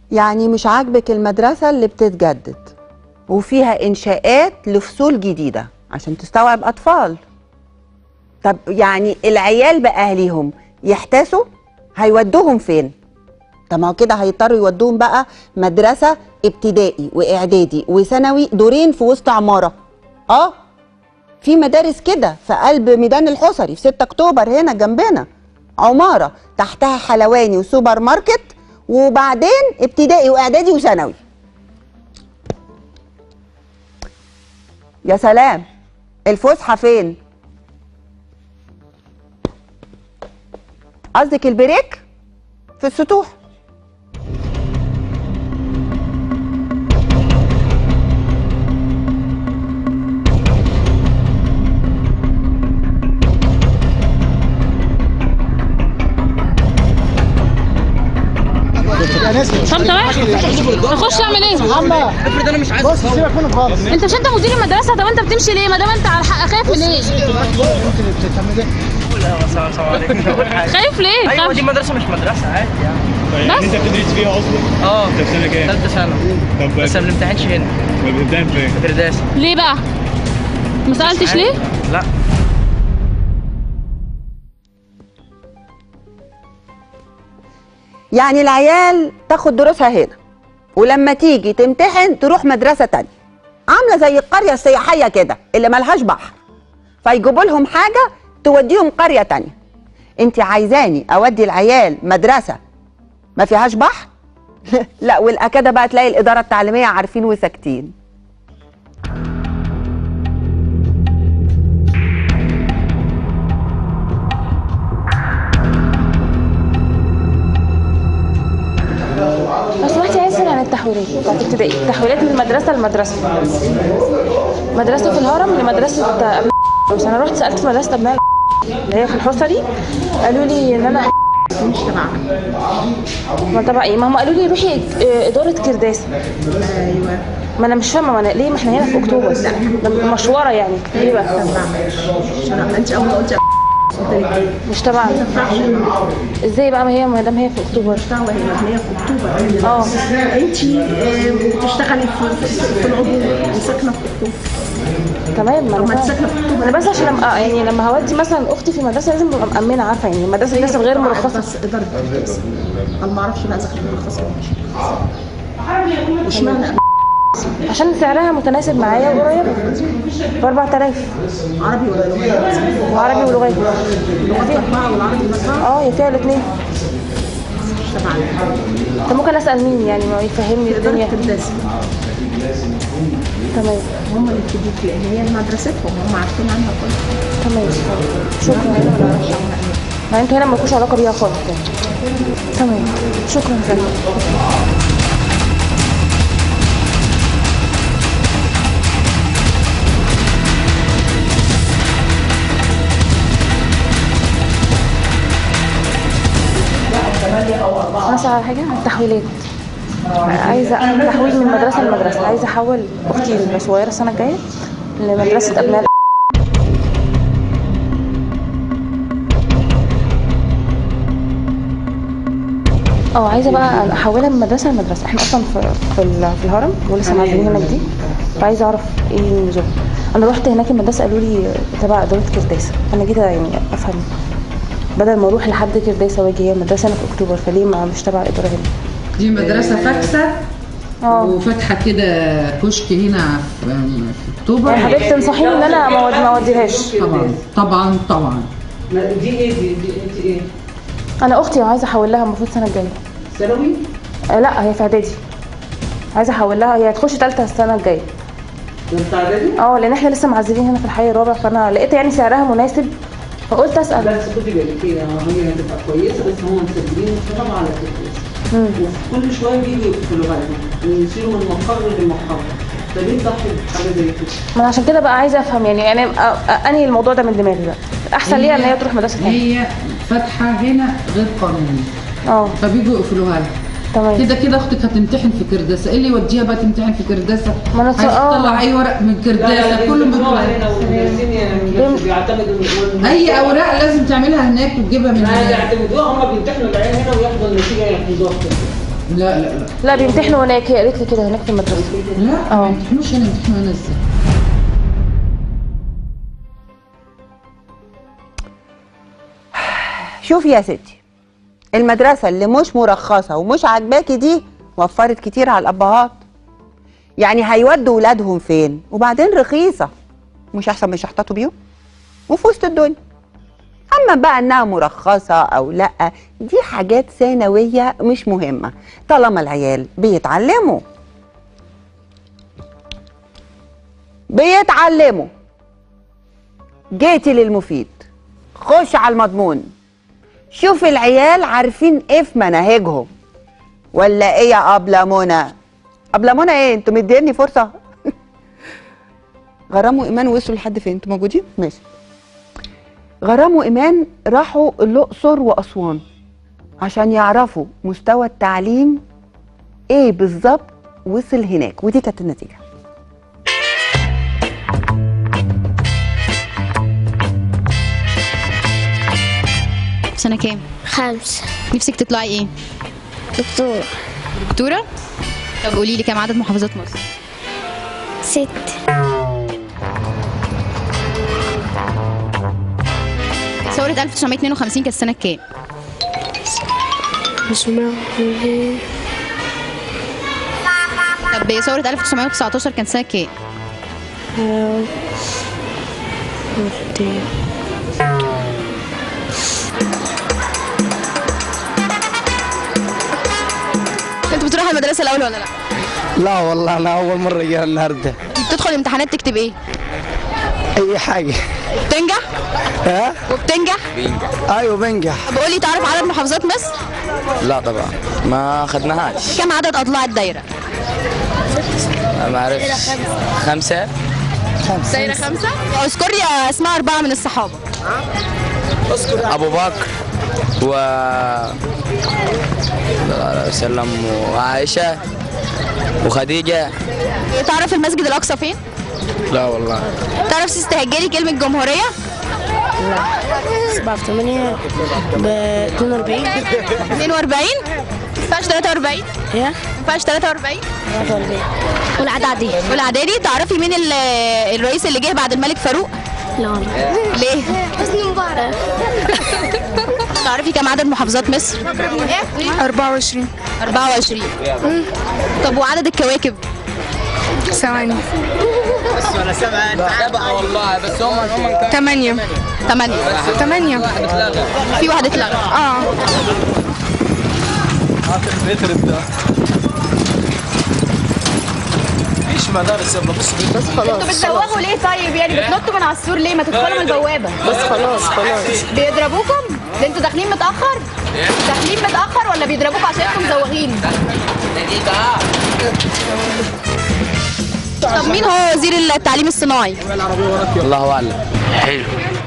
يعني مش عاجبك المدرسة اللي بتتجدد وفيها إنشاءات لفصول جديدة عشان تستوعب أطفال طب يعني العيال بأهليهم يحتاسوا هيودوهم فين؟ طب ما هو كده هيضطروا يودوهم بقى مدرسة ابتدائي وإعدادي وثانوي دورين في وسط عمارة اه في مدارس كده في قلب ميدان الحصري في 6 اكتوبر هنا جنبنا عماره تحتها حلواني وسوبر ماركت وبعدين ابتدائي واعدادي وثانوي يا سلام الفسحه فين قصدك البريك في السطوح طب تمام اخش اعمل ايه؟ افرض انا مش عايز بص سيبك منه خالص انت مش انت مدير المدرسه طب انت بتمشي ليه؟ ما دام انت على حق خايف من ايه؟ ممكن تعمل ايه؟ السلام عليكم أول حاجة. خايف ليه؟ ايوه خايف. دي مدرسه مش مدرسه عادي يعني طيب بس. انت بتدرس فيها اصلا؟ اه انت في سنه كام؟ ثالثه ثانوي طب بس ما بنمتحنش هنا بتبدا فين؟ في كرداسه ليه بقى؟ ما سالتش ليه؟ لا يعني العيال تاخد دروسها هنا ولما تيجي تمتحن تروح مدرسة تانية عاملة زي القرية السياحية كده اللي ملهاش بحر فيجيبوا لهم حاجة توديهم قرية تانية انت عايزاني اودي العيال مدرسة ما فيهاش بحر لا والاكادة بقى تلاقي الإدارة التعليمية عارفين وساكتين لو سمحتي عايز اسال عن التحويلات بتاعت ابتدائي التحويلات من مدرسه لمدرسه مدرسه في الهرم لمدرسه أبناء بس انا رحت سالت في مدرسه ابناء اللي هي في الحصري قالوا لي ان انا مش تبعنا ما تبع ايه ما هم قالوا لي روحي اه، اداره كرداسه ايوه ما انا مش فاهمه ما انا ليه ما احنا هنا في اكتوبر ده مشوره يعني ليه بقى انت اول ما قلت مش تبعنا ازاي بقى ما هي ما دام هي في اكتوبر دعوه هي هي في اكتوبر اه انت بتشتغلي في في العبور وساكنه في اكتوبر تمام ما طب ما انا انت ساكنه في اكتوبر انا بس عشان لما آه يعني لما هودي مثلا اختي في مدرسه لازم ابقى مامنه عارفه يعني المدرسه دي لسه غير مرخصه بس اداره الكرداسه انا ما اعرفش بقى اذا كانت مرخصه ولا مش مرخصه واشمعنى عشان سعرها متناسب معايا وقريبه ب 4000 عربي ولا لغات؟ وعربي ولغات لغات اربعه والعربي اربعه اه هي فيها الاثنين مش تبعنا طب ممكن اسال مين يعني ما يفهمني اداره الدنيا الكرداسه تمام هم اللي بتديك لان هي مدرستهم هم عارفين عنها كل تمام شكرا ما انتوا هنا مالكوش علاقه بيها خالص يعني تمام شكرا فندم مثلا على حاجه عن التحويلات عايزه اعمل تحويل من مدرسه لمدرسه عايزه احول اختي الصغيره السنه الجايه لمدرسه ابناء اه عايزه بقى احولها من مدرسه لمدرسه احنا اصلا في في, ال- في الهرم ولسه معزلين هنا جديد فعايزه اعرف ايه النظام انا رحت هناك المدرسه قالوا لي تبع اداره كرداسه انا جيت يعني افهم بدل ما اروح لحد كرداسه واجي هي مدرسه انا في اكتوبر فليه ما مش تبع الاداره هنا دي مدرسة فاكسة اه وفاتحة كده كشك هنا في في أكتوبر يعني حضرتك تنصحيني ان انا ما أود- ما اوديهاش طبعا طبعا طبعا دي ايه دي, دي انت ايه؟ انا اختي عايزه احول لها المفروض السنه الجايه ثانوي؟ آه لا هي في اعدادي عايزه احول لها هي هتخش ثالثه السنه الجايه ده بتاع اعدادي؟ اه لان احنا لسه معزلين هنا في الحي الرابع فانا لقيت يعني سعرها مناسب فقلت اسال بس خدي بالك هي هي هتبقى كويسه بس هم مسجلين الطلبه على كده وكل شويه بيجوا يقفلوا بالهم ويشيلوا من مقر لمقر فليه تضحي بحاجه زي كده؟ ما انا عشان كده بقى عايزه افهم يعني يعني أ- أ- انهي الموضوع ده من دماغي بقى احسن ليها ان هي تروح مدرسه ثانيه هي فاتحة هنا غير قانوني اه فبيجوا يقفلوها لها تمام كده كده اختك هتمتحن في كرداسة ايه اللي يوديها بقى تمتحن في كرداسة ما أنا عايز آه. تطلع اي ورق من كرداسة كله بيطلع هنا والمدرسين يعني بيعتمدوا اي اوراق لازم تعملها هناك وتجيبها من لا هناك يعتمدوها هم بيمتحنوا العيال هنا وياخدوا النتيجه يحفظوها كده لا لا لا لا بيمتحنوا هناك هي قالت لي كده هناك في المدرسه لا اه. ما يمتحنوش هنا يمتحنوا هنا ازاي شوفي يا ستي المدرسة اللي مش مرخصة ومش عاجباكي دي وفرت كتير على الأبهات يعني هيودوا ولادهم فين وبعدين رخيصة مش أحسن مش يحتطوا بيهم وفي وسط الدنيا أما بقى إنها مرخصة أو لأ دي حاجات ثانوية مش مهمة طالما العيال بيتعلموا بيتعلموا جيتي للمفيد خش على المضمون شوف العيال عارفين ايه في مناهجهم ولا ايه يا ابله منى ابله منى ايه انتوا مديني فرصه غرام وايمان وصلوا لحد فين انتوا موجودين ماشي غرام وايمان راحوا الاقصر واسوان عشان يعرفوا مستوى التعليم ايه بالظبط وصل هناك ودي كانت النتيجه سنة كام؟ خمسة نفسك تطلعي ايه؟ دكتور دكتورة؟ طب قولي لي كام عدد محافظات مصر؟ ست ثورة 1952 كانت سنة كام؟ مش معقول طب ثورة 1919 كانت سنة كام؟ انت بتروح المدرسة الأول ولا لا؟ لا والله انا اول مره جاي النهارده بتدخل امتحانات تكتب ايه؟ اي حاجه بتنجح؟ ها وبتنجح؟ ايوه بنجح طب قولي تعرف عدد محافظات مصر؟ لا طبعا ما خدناهاش كم عدد أضلاع الدايرة؟ ما اعرفش خمسة دايرة خمسة؟ اذكر لي اسماء أربعة من الصحابة ابو بكر و صلى الله عليه وسلم وعائشة وخديجة تعرف المسجد الأقصى فين؟ لا والله تعرف تستهجلي كلمة جمهورية؟ سبعة في ثمانية ب 42 42 ما ينفعش 43 ايه ما ينفعش 43 والعدادي والاعدادي تعرفي مين ال- الرئيس اللي جه بعد الملك فاروق لا والله ليه حسني مبارك تعرفي كم عدد محافظات مصر 24 24 طب وعدد الكواكب ثواني سبعة والله بس هم هم 8 8 8 في واحد اتلغى اه مفيش مدارس يلا بص بس خلاص بتزوغوا ليه طيب يعني بتنطوا من على السور ليه ما تدخلوا من البوابه بس خلاص خلاص بيضربوكم ده انتوا داخلين متاخر داخلين متاخر ولا بيضربوكم عشان انتوا مزوغين طب مين هو وزير التعليم الصناعي الله اعلم حلو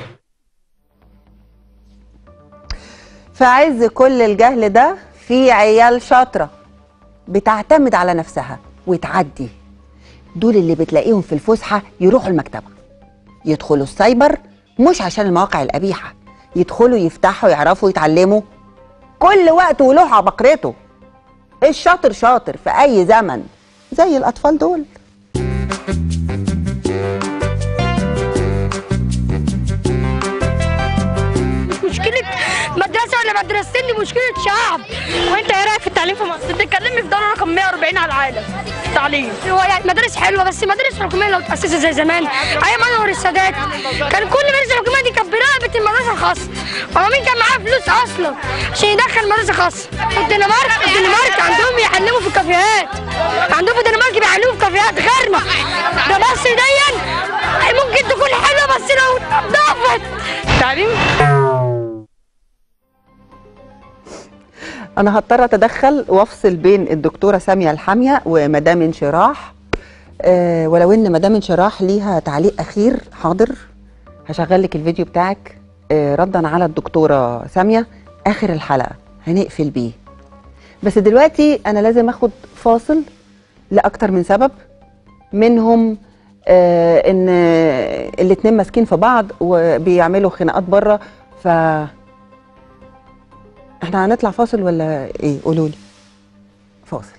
في عز كل الجهل ده في عيال شاطرة بتعتمد على نفسها وتعدي دول اللي بتلاقيهم في الفسحة يروحوا المكتبة يدخلوا السايبر مش عشان المواقع القبيحة يدخلوا يفتحوا يعرفوا يتعلموا كل وقت وله عبقرته الشاطر شاطر في أي زمن زي الأطفال دول مشكلة مدرسة ولا مدرستين دي مشكلة شعب وانت ايه رايك في التعليم في مصر؟ بتتكلمي في دولة رقم 140 على العالم التعليم هو يعني مدارس حلوة بس مدارس حكومية لو تأسست زي زمان أيام أنور السادات كان كل مدرسة حكومية دي كانت برقبة المدرسة الخاصة هو مين كان معاه فلوس أصلا عشان يدخل مدرسة خاصة؟ الدنمارك الدنمارك عندهم بيعلموا في الكافيهات عندهم في الدنمارك بيعلموا في كافيهات غيرنا ده بس دي ممكن تكون حلوة بس لو ضافت تعليم انا هضطر اتدخل وافصل بين الدكتوره ساميه الحاميه ومدام انشراح أه ولو ان مدام انشراح ليها تعليق اخير حاضر هشغل لك الفيديو بتاعك أه ردا على الدكتوره ساميه اخر الحلقه هنقفل بيه بس دلوقتي انا لازم اخد فاصل لاكتر من سبب منهم آه ان الاتنين ماسكين في بعض وبيعملوا خناقات بره ف احنا هنطلع فاصل ولا ايه قولوا لي فاصل